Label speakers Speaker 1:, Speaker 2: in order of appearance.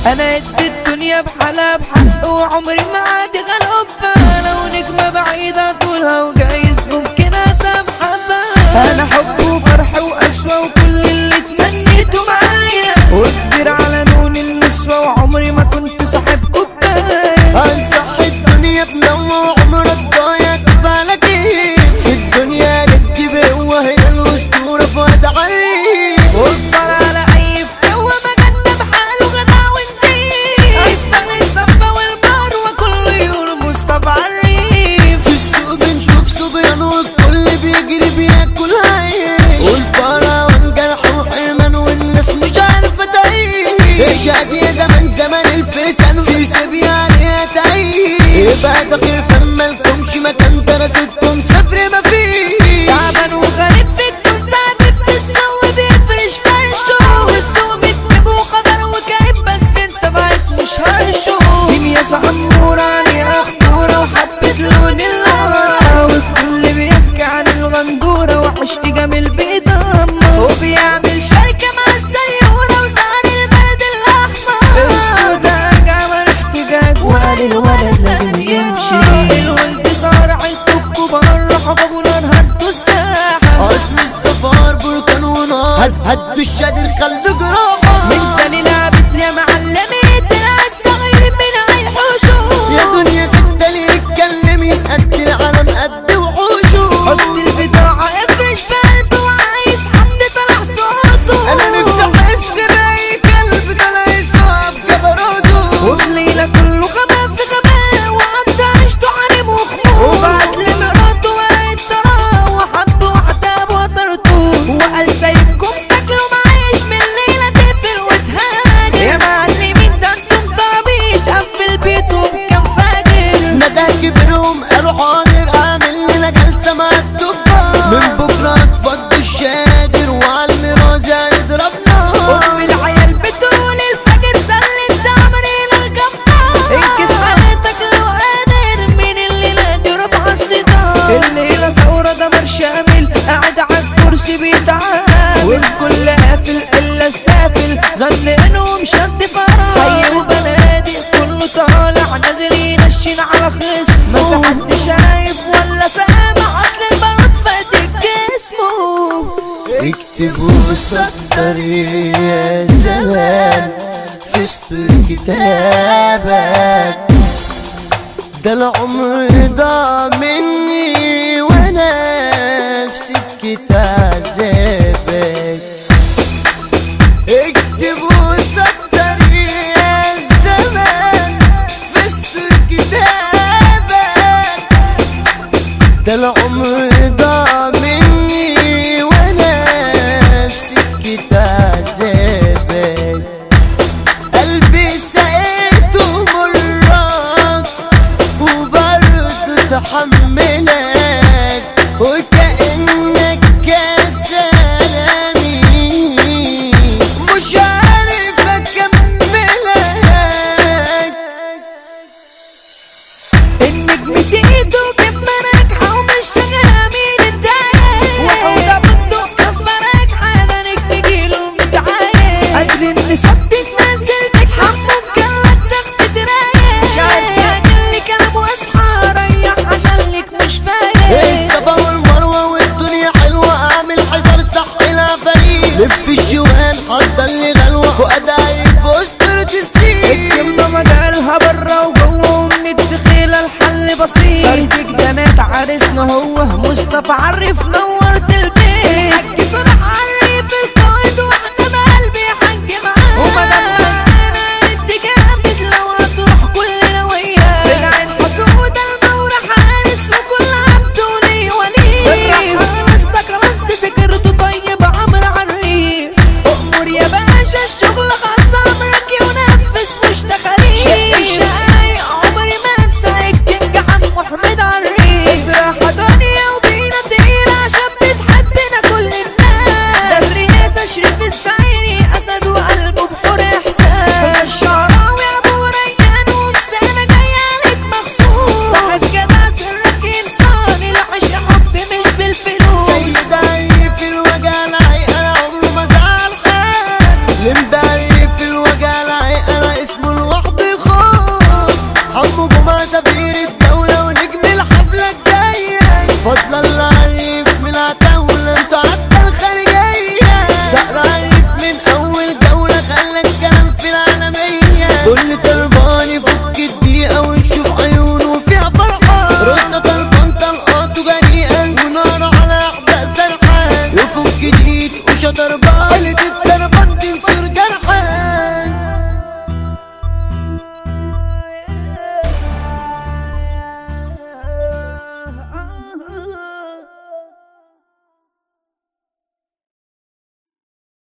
Speaker 1: انا ادي الدنيا بحالها بحق وعمري ما عادي غلبة لو نجمة بعيدة طولها وجايز ممكن اتبحبها انا حب وفرح وقسوة وكل اللي تمنيته معايا وكبير على لون النسوة وعمري ما كنت صاحب كوباية
Speaker 2: انصح الدنيا بنوع عمرك ضايع كفالك في الدنيا ندي بقوة هي الاسطورة فؤاد عريف
Speaker 1: واكبر على اي فتوة مجنة بحاله جدع ونضيف الثاني صفا والمروة كله يقول مصطفى عريف
Speaker 2: في السوق بنشوف صبيان والكل بيجري بياكل عيش والفرع والجرح وحرمان والناس مش عارفة تعيش اشهد يا زمان زمان الفرسان في سبيا عليها تعيش يبقى تقير فما لكمش مكان دراستكم سفر مفيش
Speaker 1: تعبان وغريب في الكون ثابت في السوق بيفرش فرشه والسوق بتجيب وقدر وكئيب بس انت ضعيف مش هرشه دنيا سعمورة عليها خطورة وحبة لون الأسرة والكل بيحكي عن الغندورة وعشق جميل بيدمر وبيعمل شركة مع السيورة وزعل البلد الأحمر السوداء عمل احتجاج وقال الولد لازم يمشي الولد صار عيلته الكبار حبابه نار هدوا الساحة
Speaker 2: اسم السفار بركان ونار هد هد الشادر خلوا جراحة
Speaker 1: من تاني لعبت يا معلمي تلقى الصغير من عين حوشه
Speaker 2: يا دنيا سكتة ليه اتكلمي قد العالم قد وحوشه
Speaker 1: حط البضاعة افرش بقلبه وعايز حد طلع صوته
Speaker 2: انا نفسي احس باي قلب ده لا يصاب جبروته
Speaker 1: وفي ليلة كله غباء في غباء وعدى عيشته حريم وخمور وبعت لمراته وقالت تراه وحب واحدة بوترته وقال سايبكم تاكلوا معيش من الليلة تقفل وتهاجر يا معلمين ده انتم طرابيش قفل بيته بكام فاجر
Speaker 2: ندى كبرهم قالوا حاضر اعمل لنا جلسة مع الدكتور من بكرة هتفض الشادر وعلى المرازة يضربنا
Speaker 1: أم العيال بتقول الفجر سلت دمر إلى الجبار انكس حياتك لو قادر من الليلة دي رفع الستار الليلة ثورة دمر شامل قاعد على الكرسي بيتعامل والكل قافل إلا السافل ظن إنهم شد فرح حي وبنادق كله طالع نازل ينشن على خصم ما في حد شايف ولا سامع أصل البلد فاتك جسمه
Speaker 2: اكتبوا سطر يا زمان في سطر كتابك ده العمر ضاع مني وانا في سكة عذابك اكتبوا سطر يا زمان في سطر كتابك ده العمر ضاع مني وانا في سكة عذابك قلبي سقيته مرات وبرضه تحملك وكأنك كاس عالمي مش عارف اكملك
Speaker 1: النجم تيجي وكيف ما ناجحة ومش شغالة مين الدايق وحوضة بندق كفة ناجحة ده نجم جيله متعايق قادرين نصدق ناس البجحة ممكن لك تاخد ترايق مش عارفة اللي كلام واصحى ريح عشان لك مش فايق
Speaker 2: الصفا والمروة والدنيا حلوة اعمل حصر صح العفاريت لف الجوان حضر لي غلوة فؤاد عيب في اسطورة السين
Speaker 1: الجبنة مجالها برا وجوه ومن الدخيلة الحل بسيط فردك جنات عرسنا هو مصطفى عرف نورت البيت حج صلاح عرف القائد واحنا بقلبي حج معاه ومدام انا انت جامد لو هتروح كلنا وياه بالعين حسودة المورة حارس وكل عبد ولي ولي الرحمن السكران فكرته طيب عمرو عريف امور يا باشا الشغل خلص امرك ينفذ مش تخاريف شق الشقايق عمري ما انسى الكينج عم محمد عريف راحة دنيا وبينا تقيلة عشان
Speaker 2: عصافير